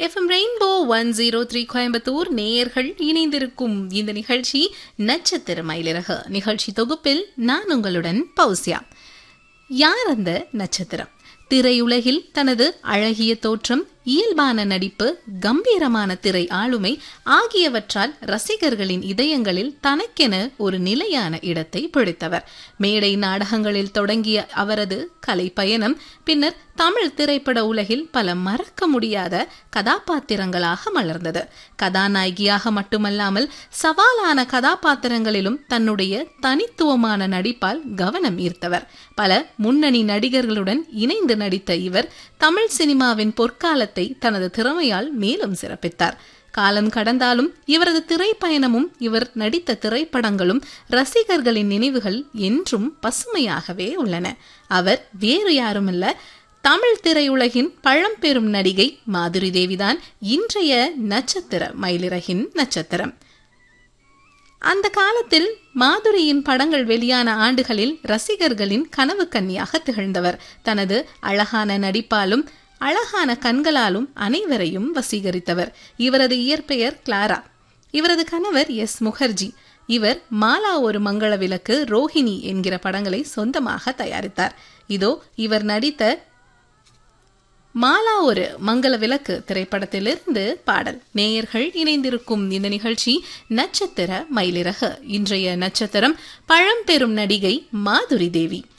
FM rainbow one zero three Coimbatore நேயர்கள் இணைந்திருக்கும் இந்த நிகழ்ச்சி நட்சத்திர மயிலிறகு நிகழ்ச்சி தொகுப்பில் நான் உங்களுடன் பௌசியா யார் அந்த நட்சத்திரம் திரையுலகில் தனது அழகிய தோற்றம் இயல்பான நடிப்பு கம்பீரமான திரை ஆளுமை ஆகியவற்றால் ரசிகர்களின் இதயங்களில் தனக்கென ஒரு நிலையான இடத்தை பிடித்தவர் மேடை நாடகங்களில் தொடங்கிய அவரது கலை பயணம் பின்னர் தமிழ் திரைப்பட உலகில் பல மறக்க முடியாத கதாபாத்திரங்களாக மலர்ந்தது கதாநாயகியாக மட்டுமல்லாமல் சவாலான கதாபாத்திரங்களிலும் தன்னுடைய தனித்துவமான நடிப்பால் கவனம் ஈர்த்தவர் பல முன்னணி நடிகர்களுடன் இணைந்து நடித்த இவர் தமிழ் சினிமாவின் பொற்காலத்தை தனது திறமையால் மேலும் சிறப்பித்தார் காலம் கடந்தாலும் இவரது திரைப்பயணமும் இவர் நடித்த திரைப்படங்களும் ரசிகர்களின் நினைவுகள் என்றும் பசுமையாகவே உள்ளன அவர் வேறு யாருமல்ல தமிழ் திரையுலகின் பழம்பெரும் நடிகை மாதுரி தேவிதான் இன்றைய நட்சத்திர மயிலிறகின் நட்சத்திரம் அந்த காலத்தில் மாதுரியின் படங்கள் வெளியான ஆண்டுகளில் ரசிகர்களின் கனவு கன்னியாக திகழ்ந்தவர் தனது அழகான நடிப்பாலும் அழகான கண்களாலும் அனைவரையும் வசீகரித்தவர் இவரது இயற்பெயர் கிளாரா இவரது கணவர் எஸ் முகர்ஜி இவர் மாலா ஒரு மங்கள விளக்கு ரோஹிணி என்கிற படங்களை சொந்தமாக தயாரித்தார் இதோ இவர் நடித்த மாலா ஒரு மங்கள விளக்கு திரைப்படத்திலிருந்து பாடல் நேயர்கள் இணைந்திருக்கும் இந்த நிகழ்ச்சி நட்சத்திர மயிலிறகு இன்றைய நட்சத்திரம் பழம்பெரும் நடிகை மாதுரி தேவி